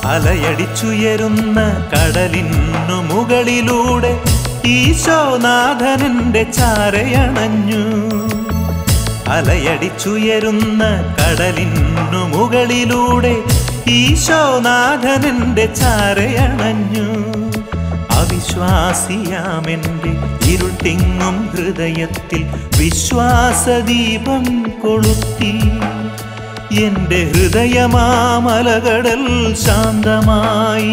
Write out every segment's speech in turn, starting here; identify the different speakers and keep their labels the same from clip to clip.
Speaker 1: അലയടിച്ചുയരുന്ന കടലിനു മുകളിലൂടെ ഈശോനാഥനന്റെ ചാരയണഞ്ഞു അലയടിച്ചുയരുന്ന കടലിനു മുകളിലൂടെ ഈശോനാഥനന്റെ ചാരയണഞ്ഞു അവിശ്വാസിയാമെന്റെ ഇരുൾ തിങ്ങും ഹൃദയത്തിൽ വിശ്വാസദീപം കൊളുത്തി എന്റെ ഹൃദയമാമലകടൽ ശാന്തമായി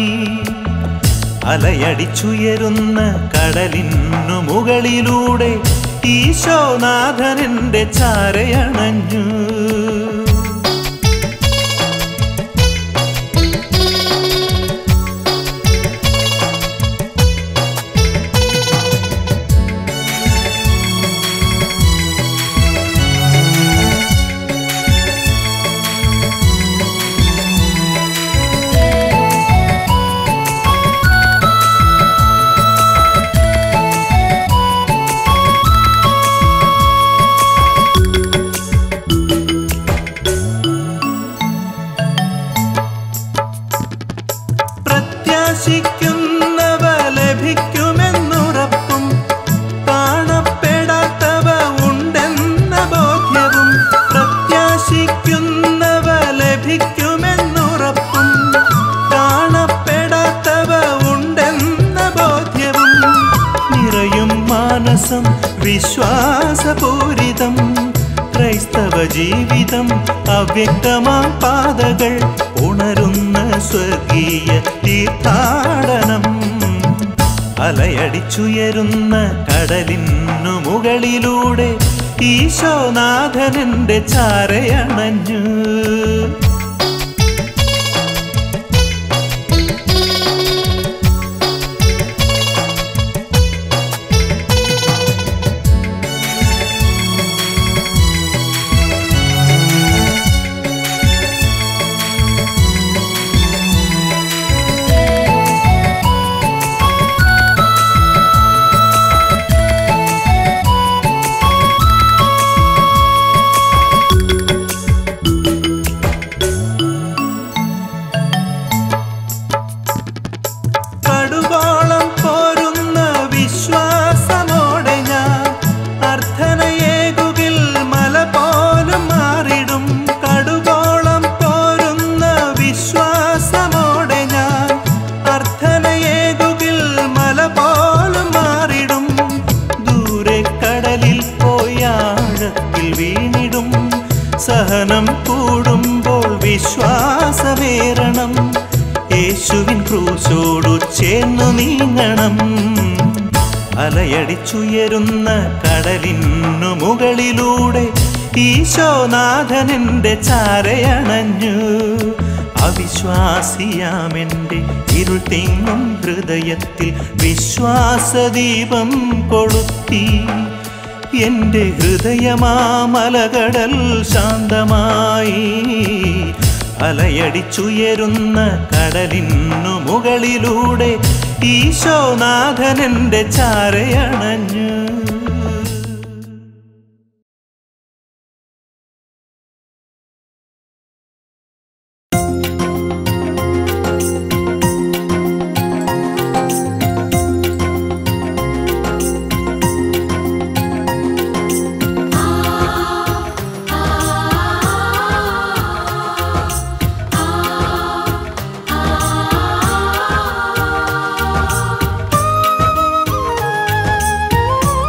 Speaker 1: അലയടിച്ചുയരുന്ന കടലിനു മുകളിലൂടെ ഈശോനാഥനന്റെ ചാരയണഞ്ഞു പ്രത്യാശിക്കുന്നവ ലഭിക്കുമെന്നുറപ്പും കാണപ്പെടാത്തവ ഉണ്ടെന്ന ബോധ്യവും പ്രത്യാശിക്കുന്നവ ലഭിക്കുമെന്നുറപ്പും കാണപ്പെടാത്തവ ഉണ്ടെന്ന ബോധ്യവും നിറയും മാനസം വിശ്വാസപൂരിതം ക്രൈസ്തവ ജീവിതം അവ്യക്തമാ പാതകൾ ഉണരുന്ന സ്വർഗീയ തീർത്ഥാടനം അലയടിച്ചുയരുന്ന കടലിനു മുകളിലൂടെ ഈശോനാഥനന്റെ ചാരയണഞ്ഞു കടുവോളം പോരുന്ന വിശ്വാസമോടെ ഞാൻ അർത്ഥനയേകുകിൽ മല പോലും മാറിടും കടുവോളം പോരുന്ന വിശ്വാസമോടെ ഞാൻ അർത്ഥനയേകുകിൽ മല പോലും മാറിടും ദൂരെ കടലിൽ പോയാഴത്തിൽ വീണിടും സഹനം കൂടുമ്പോൾ വിശ്വാസമേറണം യേശുവിൻ ക്രൂശോടു ചേർന്നു നീങ്ങണം അലയടിച്ചുയരുന്ന കടലിനു മുകളിലൂടെ ഈശോനാഥനന്റെ ചാരയണഞ്ഞു അവിശ്വാസിയാമെന്റെ ഇരുൾ തിങ്ങും ഹൃദയത്തിൽ വിശ്വാസദീപം കൊളുത്തി എന്റെ ഹൃദയമാമലകടൽ ശാന്തമായി അലയടിച്ചുയരുന്ന കടലിനു മുകളിലൂടെ ഈശോനാഥനന്റെ ചാരയണഞ്ഞു
Speaker 2: ആ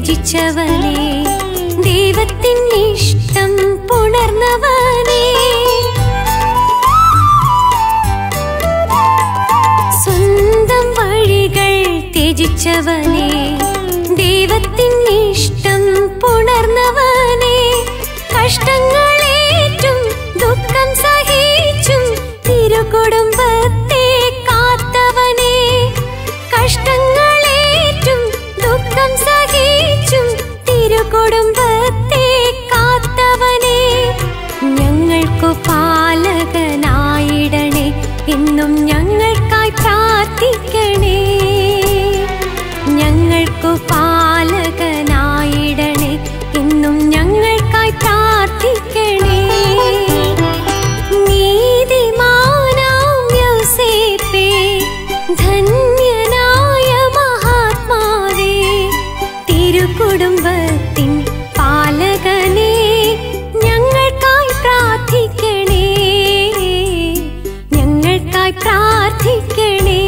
Speaker 2: ത്യജിച്ചവനെ ദൈവത്തിൻ ഇഷ്ടം പുണർന്നവനെ സ്വന്തം വഴികൾ ത്യജിച്ചവനെ ദൈവത്തിൻ ഇഷ്ടം പുണർന്നവനെ കഷ്ടങ്ങളേറ്റും ദുഃഖം സഹിച്ചും തിരുകുടുംബത്തെ കാത്തവനെ കഷ്ടങ്ങളേറ്റും ദുഃഖം സഹിച്ചും തിരുകുടുംബത്തെ കാത്തവനെ ഞങ്ങൾക്കു പാലകനായിടണേ എന്നും ഞങ്ങൾക്കായി പ്രാർത്ഥിക്കണേ ഞങ്ങൾക്കു പാലകനായിടണേ എന്നും ഞങ്ങൾക്കായി പ്രാർത്ഥിക്കണേ നീതിമാനാം യോസേപ്പേ ധന്യനായ മഹാത്മാവേ തിരുകുടുംബത്തിൻ പാലകനേ ഞങ്ങൾക്കായി പ്രാർത്ഥിക്കണേ ഞങ്ങൾക്കായി പ്രാർത്ഥിക്കണേ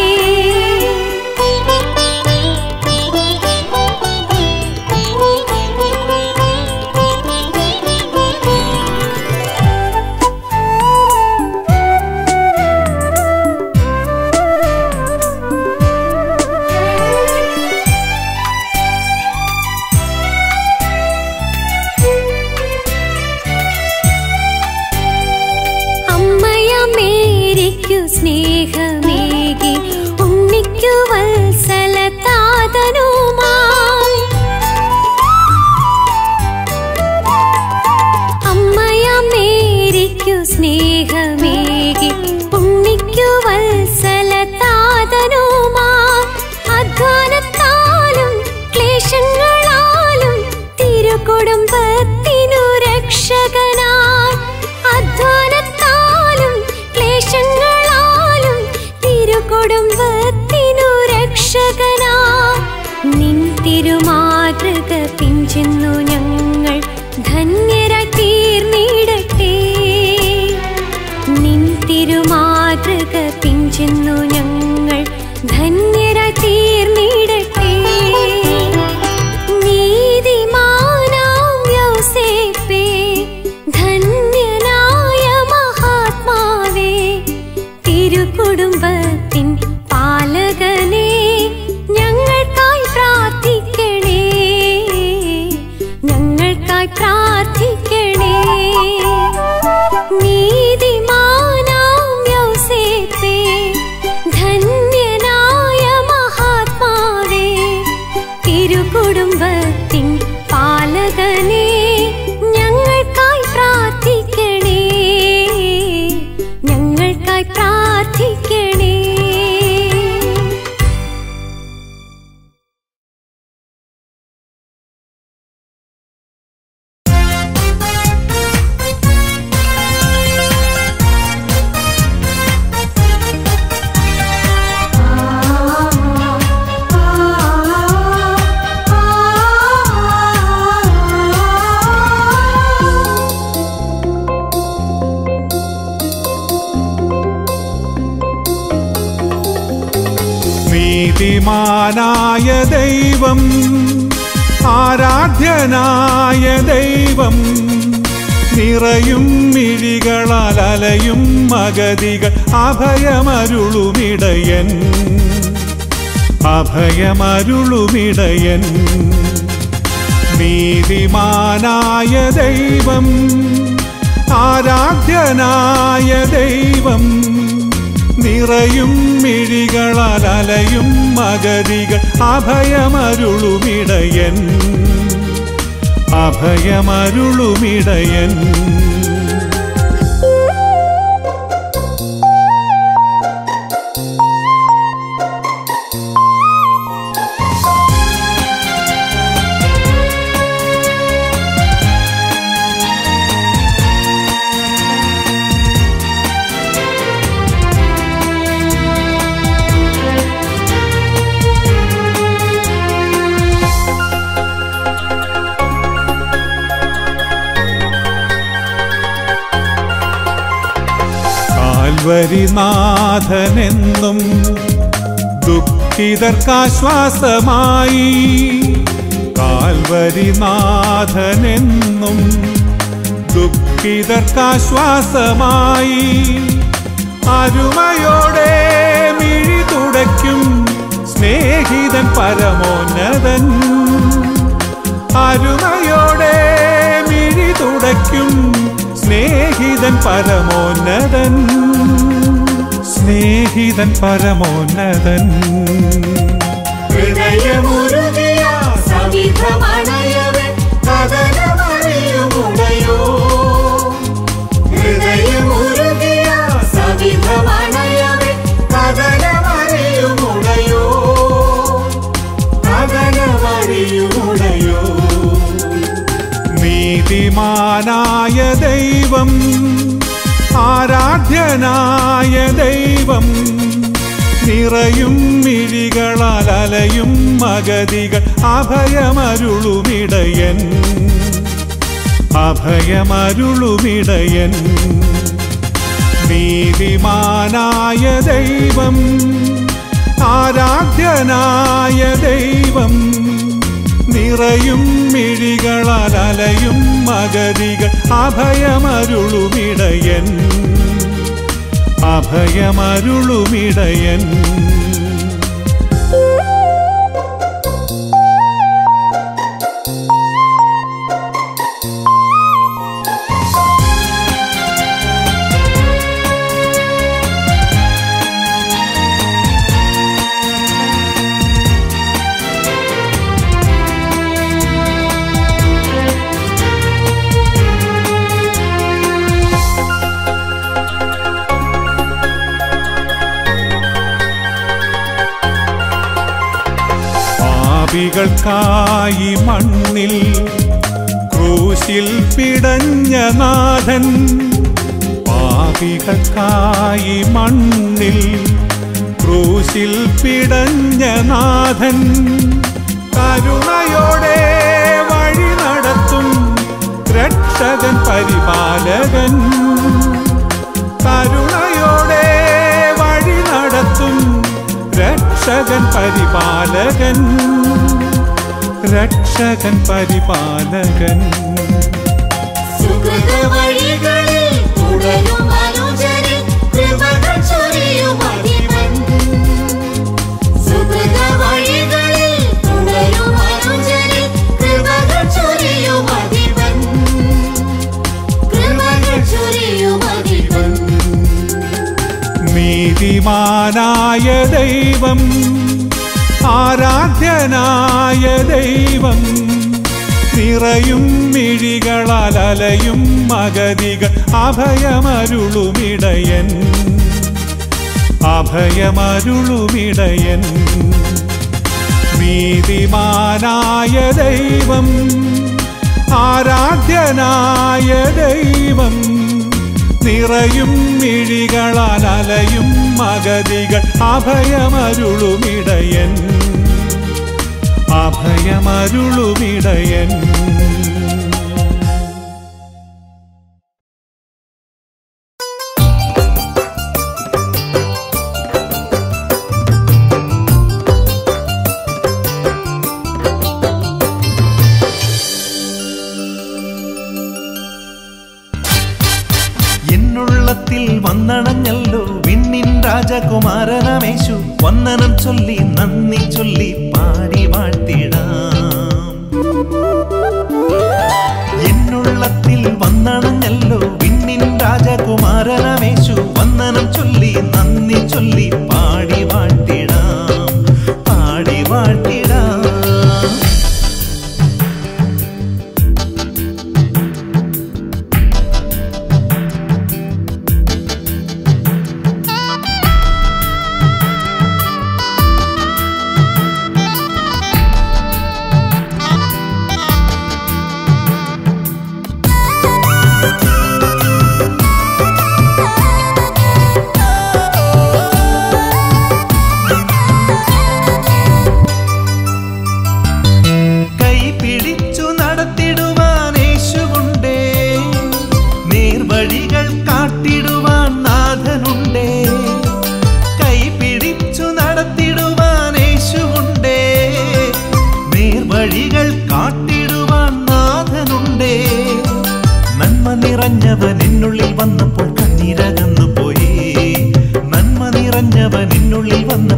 Speaker 2: അമ്മയമേരിക്കു സ്നേഹമേകി ഉണ്ണിക്കു വത്സല താതനുമായി അമ്മയമേരിക്കു സ്നേഹമേകി ഉണ്ണിക്കു വത്സല താതനുമായി അധ്വാനത്താലും ക്ലേശങ്ങളാലും തിരുകുടുംബത്തിനു രക്ഷകനായി അധ്വാനത്താലും ക്ലേശങ്ങളാലും തിരുകുടുംബത്തിനു രക്ഷകനായി നിൻ തിരുമാതൃക പിഞ്ചെന്നു ഞങ്ങൾ ധന്യരായി തീർന്നിടട്ടെ നിൻ തിരുമാതൃക പിഞ്ചെന്നു ഞങ്ങൾ ധന്യരായി തീർന്നിടട്ടെ നീതിമാനാം യോസേപ്പേ ധന്യനായ മഹാത്മാവേ തിരുകുടുംബത്തിൻ പാലകനേ ഞങ്ങൾക്കായി പ്രാർത്ഥിക്കണേ ഞങ്ങൾക്കായി പ്രാർത്ഥിക്കണേ നീതിമാനാം യോസേപ്പേ ധന്യനായ മഹാത്മാവേ തിരുകുടുംബത്തിൻ പാലകനേ ഞങ്ങൾക്കായി പ്രാർത്ഥിക്കണേ ഞങ്ങൾക്കായി പ്രാർത്ഥിക്കണേ
Speaker 3: നീതിമാനായ ദൈവം ആരാധ്യനായ ദൈവം നിറയും മിഴികളാൽ അലയും മഗതികൾ അഭയമരുളുമിടയൻ അഭയമരുളുമിടയൻ നീതിമാനായ ദൈവം ആരാധ്യനായ ദൈവം നിറയും മിഴികളാൽ അലയും മഗതികൾ അഭയമരുളുമിടയൻ അഭയമരുളുമിടയൻ കാൽവരിനാഥനെന്നും ദുഃഖിതർക്കാശ്വാസമായി കാൽവരിനാഥനെന്നും ദുഃഖിതർക്കാശ്വാസമായി അരുമയോടെ മിഴി തുടയ്ക്കും സ്നേഹിതൻ പരമോന്നതൻ അരുമയോടെ മിഴി തുടയ്ക്കും സ്നേഹിതൻ പരമോന്നതൻ സ്നേഹിതൻ പരമോന്നതൻ
Speaker 4: ഹൃദയമുരുകിയ സവിധമണയവൻ കഥനമറിയുമുടയോ ഹൃദയമുരുകിയ സവിധമണയവൻ കഥനമറിയുമുടയോ കഥനമറിയുമുടയോ
Speaker 3: നീതിമാനായ ദൈവം ആരാധ്യനായ ദൈവം നിറയും മിഴികളാൽ അലയും മഗതികൾ അഭയമരുളുമിടയൻ അഭയമരുളുമിടയൻ നീതിമാനായ ദൈവം ആരാധ്യനായ ദൈവം നിറയും മിഴികളാൽ അലയും മഗതികൾ അഭയമരുളുമിടയൻ അഭയമരുളുമിടയൻ പാപികൾക്കായി മണ്ണിൽ ക്രൂശിൽ പിടഞ്ഞ നാഥൻ പാപികൾക്കായി മണ്ണിൽ ക്രൂശിൽ പിടഞ്ഞ നാഥൻ കരുണയോടെ വഴി നടത്തും രക്ഷകൻ പരിപാലകൻ കരുണയോടെ വഴി നടത്തും രക്ഷകൻ പരിപാലകൻ രക്ഷകൻ പരിപാലകൻ
Speaker 4: സുഹൃത വഴികളിൽ തുടരും അനുജരിൽ കൃപകൾ ചൊരിയും അടിമൻ സുഹൃത വഴികളിൽ തുടരും അനുജരിൽ കൃപകൾ ചൊരിയും അടിമൻ കൃപകൾ ചൊരിയും അടിമൻ
Speaker 3: നീതിമാനായ ദൈവം ആരാധ്യനായ ദൈവം നിറയും മിഴികളാൽ അലയും മഗതികൾ അഭയമരുളുമിടയൻ അഭയമരുളുമിടയൻ നീതിമാനായ ദൈവം ആരാധ്യനായ ദൈവം നിറയും മിഴികളാൽ അലയും മഗതികൾ അഭയമരുളുമിടയൻ അഭയമരുളുമിടയൻ
Speaker 1: എന്നുള്ളത്തിൽ വന്നണഞ്ഞല്ലോ വിണ്ണിൻ രാജകുമാരനമേശു വന്ദനം ചൊല്ലി നന്ദി ചൊല്ലി പാടി വാഴ്ത്തിടാം എന്നുള്ളത്തിൽ വന്നണഞ്ഞല്ലോ വിണ്ണിൻ രാജകുമാരനമേശു വന്ദനം ചൊല്ലി നന്ദി ചൊല്ലി പാടി വാഴ്ത്തിടാം പാടി വാഴ്ത്തിടാം
Speaker 2: ആ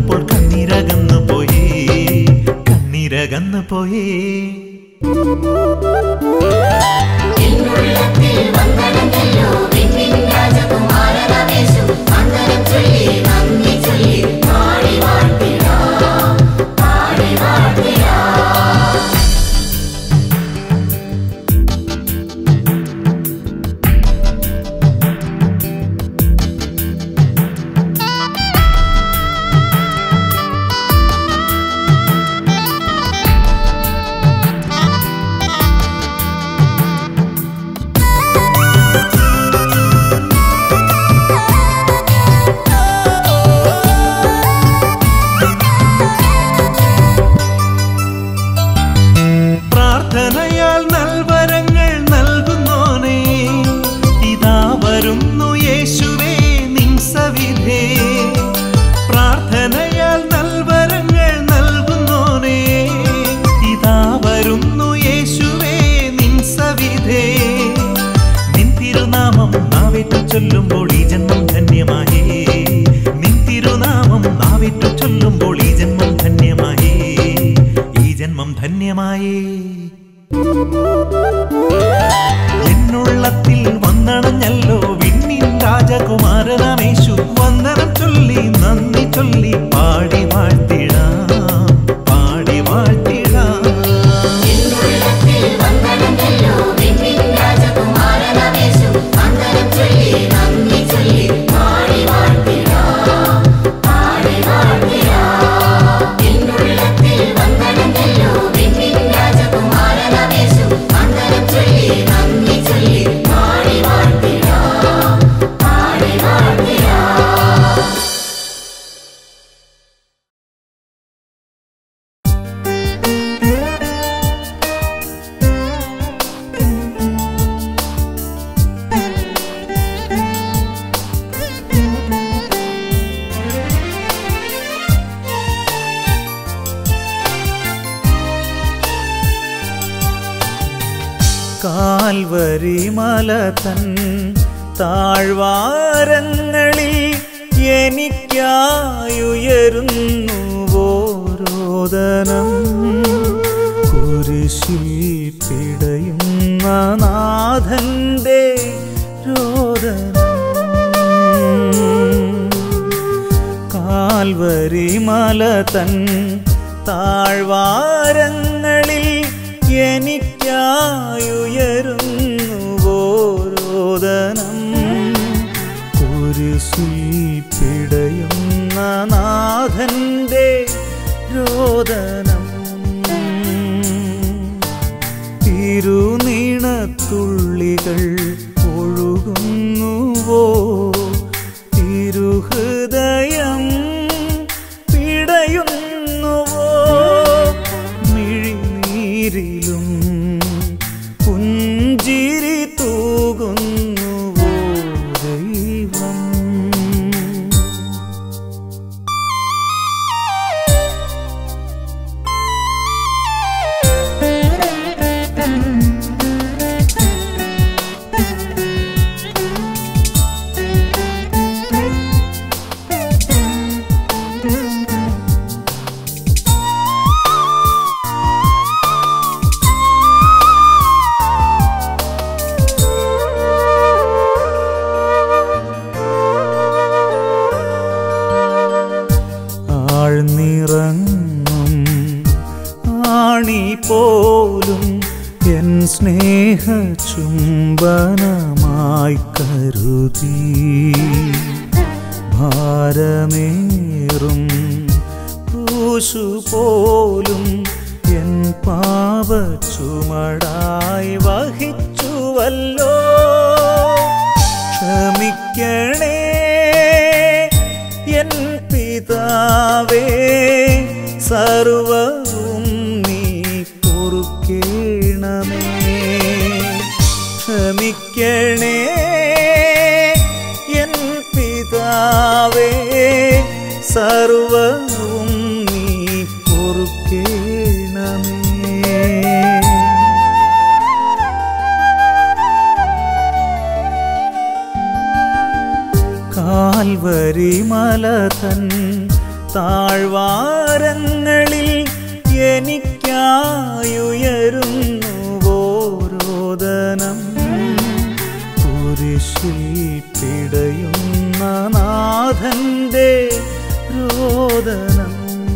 Speaker 1: വന്നപ്പോൾ കണ്ണീരകന്നു പോയേ കണ്ണീരകന്നു പോയേ
Speaker 4: എന്നുള്ളത്തിൽ വന്ദനമല്ലോ വിണ്ണിൻ രാജകുമാരനവേശു വന്ദനം ചൊല്ലി നന്ദി ചൊല്ലി പാടി വാഴ്ത്തിടാം പാടി വാഴ്ത്തിടാം
Speaker 1: പ്രാർത്ഥനയാൽ നൽവരങ്ങൾ നൽകുന്നോനേ ഇതാ വരുന്നു യേശുവേ നിൻ സവിധേ പ്രാർത്ഥനയാൽ നൽവരങ്ങൾ നൽകുന്നോനേ ഇതാ വരുന്നു യേശുവേ നിൻ സവിധേ നിൻ തിരുനാമം നാവിട്ടു ചൊല്ലുമ്പോൾ ഈ ജന്മം ധന്യമായേ നിൻ തിരുനാമം നാവിട്ടു ചൊല്ലുമ്പോൾ ഈ ജന്മം ധന്യമായേ ഈ ജന്മം ധന്യമായേ എന്നുള്ളത്തിൽ വന്നണഞ്ഞല്ലോ വിണ്ണിൻ രാജകുമാരനമേശു വന്ദനം ചൊല്ലി നന്ദി ചൊല്ലി പാടി വാഴ്ത്തിടാം പാടി വാഴ്ത്തിടാം
Speaker 4: എന്നുള്ളത്തിൽ വന്ദനമല്ലോ വിണ്ണിൻ രാജകുമാരനവേശു വന്ദനം ചൊല്ലി നന്ദി ചൊല്ലി പാടി വാഴ്ത്തിടാം പാടി വാഴ്ത്തിടാം എന്നുള്ളത്തിൽ വന്ദനമല്ലോ വിണ്ണിൻ രാജകുമാരനവേശു വന്ദനം ചൊല്ലി നന്ദി ചൊല്ലി പാടി വാഴ്ത്തിടാം പാടി വാഴ്ത്തിടാം
Speaker 1: കാൽവരി മല തൻ താഴ്വാരങ്ങളിൽ എനിക്കായുയരുന്നു ഓരോദനം കുരിശിൽ പിടയുന്ന നാഥന്റെ രോദനം കാൽവരി മല തൻ താഴ്വാരങ്ങളിൽ എനിക്കായുയരുന്നു ഓരോദനം കുരിശിൽ പിടയുന്ന നാഥന്റെ രോദനം തിരുനീണത്തുള്ളികൾ ഒഴുകുന്നുവോ തിരുഹൃദയം പിടയുന്നുവോ മിഴിനീരിലും പുഞ്ചിരി തൂകുന്നുവോ ദൈവം ആഴ്ന്നിറങ്ങും ആണി പോലും എൻ സ്നേഹ ചുംബനമായി കരുതി ഭാരമേറും ക്രൂശു പോലും എൻ പാപ ചുമടായി വഹിച്ചുവല്ലോ ക്ഷമിക്കണേ എൻ പിതാവേ സർവവും നീ പൊറുക്കേണമേ ക്ഷമിക്കണേ എൻ പിതാവേ സർവവും നീ പൊറുക്കേണമേ കാൽവരി മല തൻ താഴ്വാരങ്ങളിൽ എനിക്കായുയരുന്നു ഓരോദനം കുരിശിൽ പിടയുന്ന നാഥന്റെ രോദനം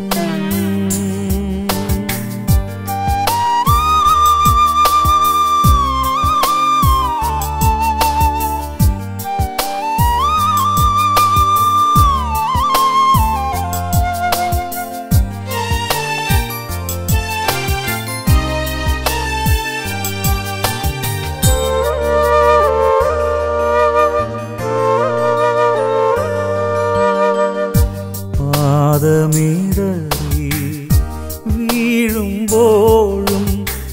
Speaker 1: പാദമിടറി വീഴുമ്പോഴും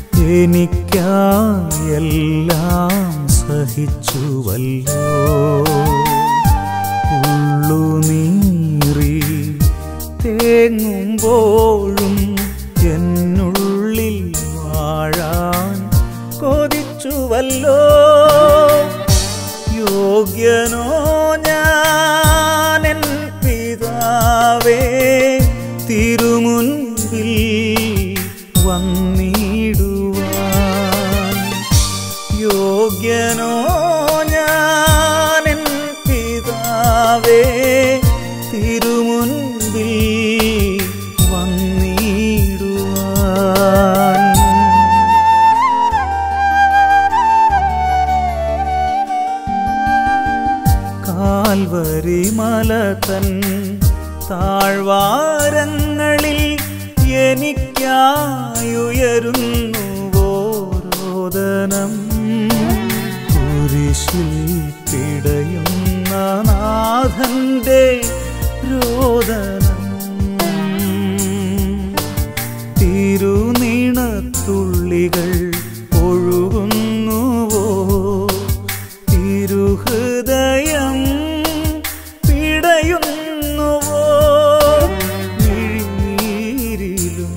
Speaker 1: എനിക്കായെല്ലാം സഹിച്ചുവല്ലോ ഉള്ളുനീറി തേങ്ങുമ്പോഴും എന്നുള്ളിൽ വാഴാൻ കൊതിച്ചുവല്ലോ യോഗ്യനോ ഞാനെൻ പിതാവേ തിരുമുൻപിൽ വന്നിടുവാൻ യോഗ്യനോ ഞാനെൻ പിതാവേ തിരുമുൻപിൽ വന്നിടുവാൻ കാൽവരി മലതൻ താഴ്വാരങ്ങളിൽ എനിക്കായുയരുന്നു ഓരോദനം കുരിശിൽ പിടയുന്ന നാഥന്റെ രോദനം തിരുനീണത്തുള്ളികൾ ഒഴുകുന്നുവോ തിരുഹൃദയം പിടയുന്നുവോ മിഴിനീരിലും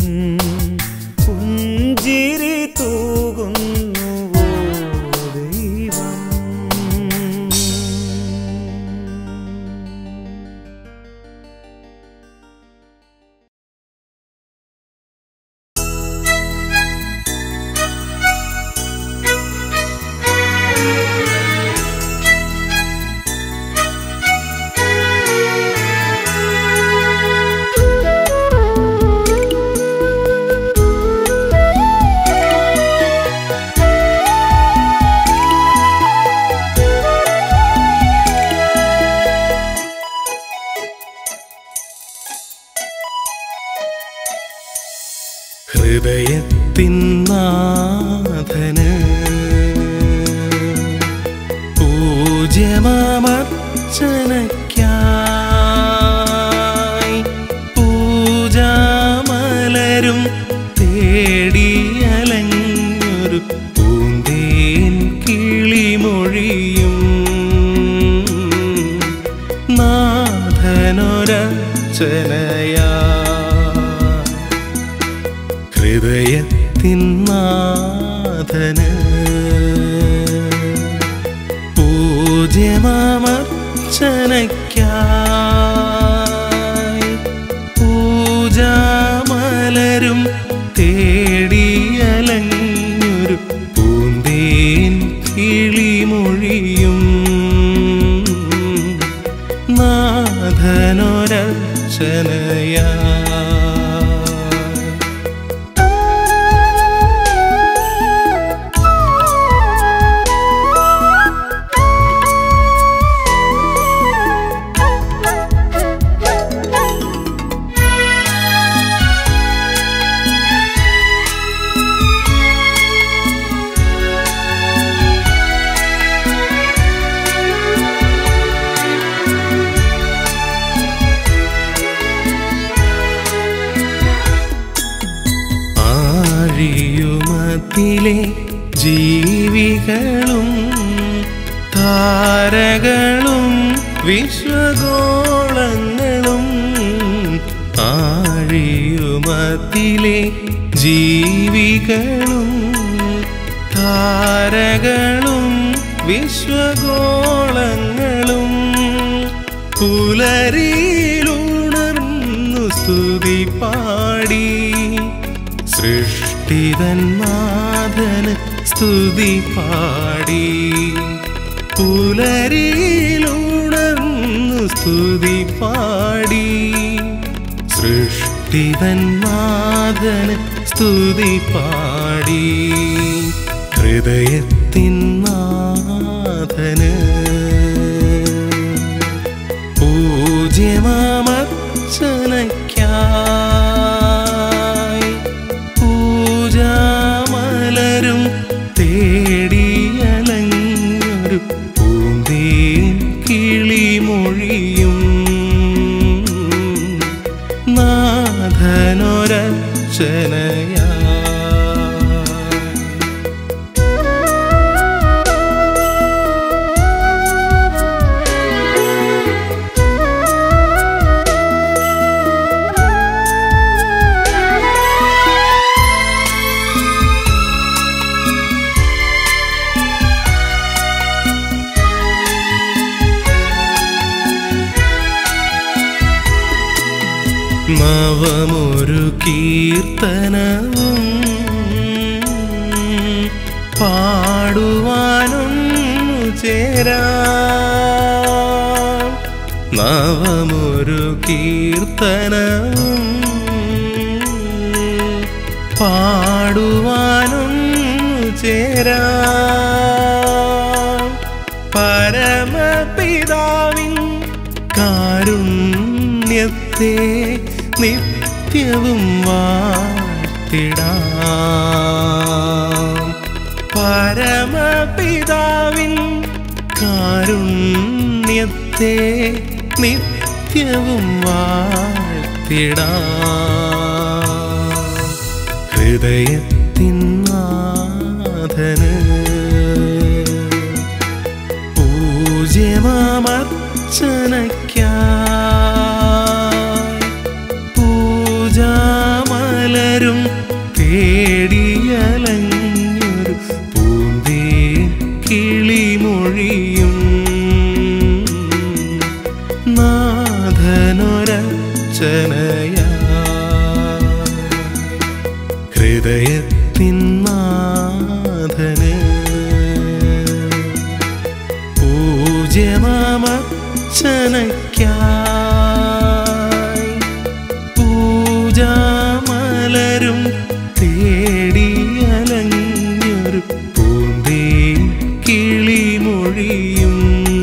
Speaker 1: പുഞ്ചിരി തൂകുന്നുവോ ദൈവം
Speaker 5: ഹൃദയത്തിൻ നാഥന് പൂജ്യമാമർച്ചനയ്ക്കായി പൂജാമലരും തേടിയലഞ്ഞൊരു പൂന്തേൻ കിളിമൊഴിയും നാഥനൊരച്ചനയാ ഹൃദയത്തിൻ നാഥന് പൂജ്യമാമർച്ചനയ്ക്കായി പൂജാമലരും തേടിയലഞ്ഞൊരു പൂന്തേൻ കിളിമൊഴിയും നാഥനൊരച്ചനയാ ആഴിയുമത്തിലെ ജീവികളും താരകളും വിശ്വഗോളങ്ങളും ആഴിയുമത്തിലെ ജീവികളും താരകളും വിശ്വഗോളങ്ങളും പുലരിയിലുണർന്നു സ്തുതി പാടി സൃഷ്ടിതന്മാതന് സ്തുതി പാടി പുലരിയിലുണർന്നു സ്തുതി പാടി സൃഷ്ടിതന്മാതന് സ്തുതി പാടി ഹൃദയത്തിൻ നാഥന് പൂജ്യമാമർച്ചനയ്ക്കായി പൂജാമലരും തേടിയലഞ്ഞൊരു പൂന്തേൻ കിളിമൊഴിയും നാഥനൊരച്ചനയാ നവമൊരു കീർത്തനവും പാടുവാനൊന്നു ചേരാ നവമൊരു കീർത്തനവും പാടുവാനൊന്നു ചേരാ പരമപിതാവിൻ കാരുണ്യത്തെ നിത്യവും വാഴ്ത്തിടാം പരമപിതാവിൻ കാരുണ്യത്തെ നിത്യവും വാഴ്ത്തിടാം ഹൃദയത്തിൻ നാഥന് പൂജ്യമാമർച്ചനയ്ക്കായി പൂജാമലരും തേടിയലഞ്ഞൊരു പൂന്തേ കിളിമൊഴിയും നാഥനൊരച്ചനയാ ഹൃദയത്തിൻ നാഥന് പൂജ്യമാമർച്ചനയ്ക്കായി പൂജാമലരും തേടിയലഞ്ഞൊരു പൂന്തേ കിളിമൊഴിയും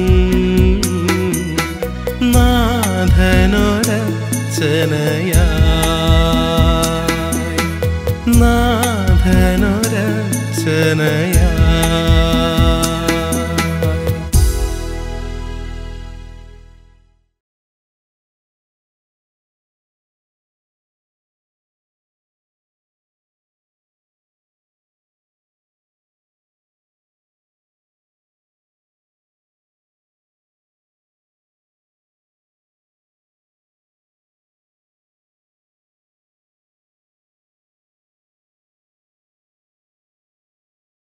Speaker 5: നാഥനൊരച്ചനയാ നാഥനൊരച്ചനയാ